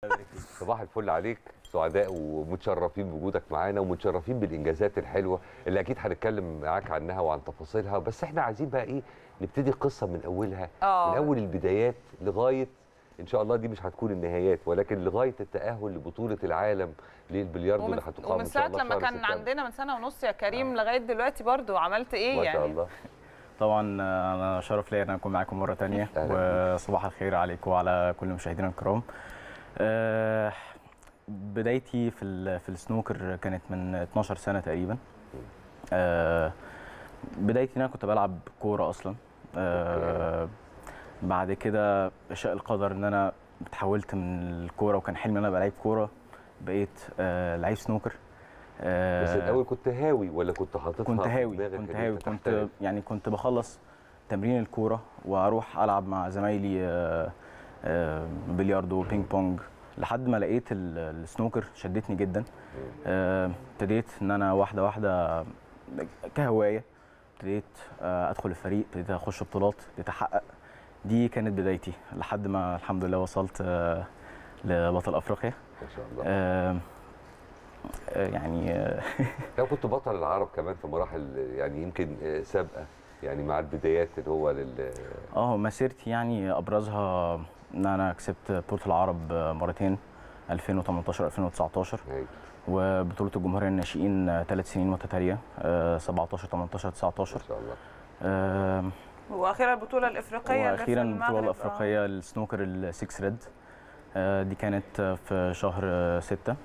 صباح الفل عليك سعداء ومتشرفين بوجودك معانا ومتشرفين بالانجازات الحلوه اللي اكيد هنتكلم معاك عنها وعن تفاصيلها بس احنا عايزين بقى ايه نبتدي القصه من اولها آه. من اول البدايات لغايه ان شاء الله دي مش هتكون النهايات ولكن لغايه التاهل لبطوله العالم للبلياردو اللي ومن, هتقام ومن ان شاء ساعه الله لما شهر كان سبتمبر. عندنا من سنه ونص يا كريم لغايه دلوقتي برضو عملت ايه ما يعني شاء الله طبعا آه، انا شرف ليا ان أنا اكون معاكم مره تانية أهلا وصباح الخير عليكم وعلى كل مشاهدينا الكرام آه، بدايتي في ال- في السنوكر كانت من 12 سنه تقريبا آه، بدايتي ان انا كنت بلعب كوره اصلا آه، بعد كده شاء القدر ان انا اتحولت من الكوره وكان حلمي ان انا ابقى لعيب كوره بقيت آه، لعيب سنوكر آه، بس الاول كنت هاوي ولا كنت حاططها كنت في هاوي دماغك كنت إن هاوي أنت كنت تحترف؟ يعني كنت بخلص تمرين الكوره واروح العب مع زمايلي آه، آه، بلياردو بينج بونج لحد ما لقيت ال- السنوكر شدتني جدا آه، ابتديت ان انا واحده واحده كهوايه ابتديت آه، ادخل الفريق ابتديت اخش بطولات ابتديت احقق دي كانت بدايتي لحد ما الحمد لله وصلت آه، لبطل افريقيا ما شاء الله آه، آه، يعني آه، لو كنت بطل العرب كمان في مراحل يعني يمكن آه، سابقه يعني مع البدايات اللي هو لل اه مسيرتي يعني ابرزها ان انا كسبت بطوله العرب مرتين 2018 2019 هاي. وبطوله الجمهوريه الناشئين ثلاث سنين متتاليه آه، 17 18 ما 19 شاء الله آه، واخيرا البطوله الافريقيه اللي في واخيرا المغرب. البطوله آه. الافريقيه السنوكر السكس ريد آه، دي كانت في شهر 6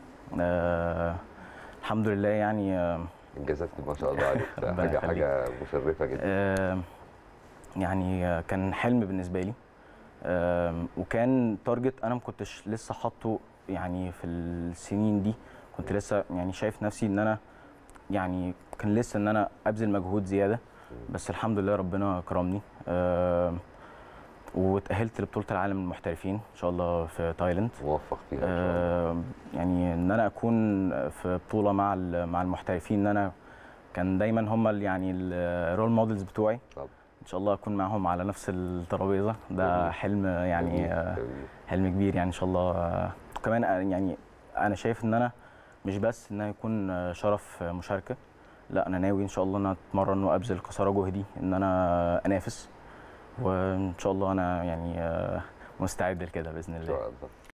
الحمد لله يعني آه، انجازات ما شاء الله عليك ربنا حاجه يخليك. حاجه مشرفه جدا آه، يعني آه، كان حلم بالنسبه لي آم، وكان تارجت انا ما كنتش لسه حاطه يعني في السنين دي كنت لسه يعني شايف نفسي ان انا يعني كان لسه ان انا ابذل مجهود زياده بس الحمد لله ربنا كرمني آم، واتاهلت لبطوله العالم للمحترفين ان شاء الله في تايلاند موفق فيها ان شاء الله آه، يعني ان انا اكون في بطوله مع ال- مع المحترفين ان انا كان دايما هم ال- يعني الرول مودلز بتوعي طبعا. ان شاء الله اكون معاهم على نفس الترابيزه ده جميل. حلم يعني جميل، آه، جميل. حلم كبير يعني ان شاء الله آه، كمان آه، يعني انا شايف ان انا مش بس انها يكون آه، شرف آه، مشاركه لا انا ناوي ان شاء الله ان انا اتمرن وابذل قصارى جهدي ان انا انافس وان شاء الله انا يعني آه، مستعد لكده باذن ان الله شاء الله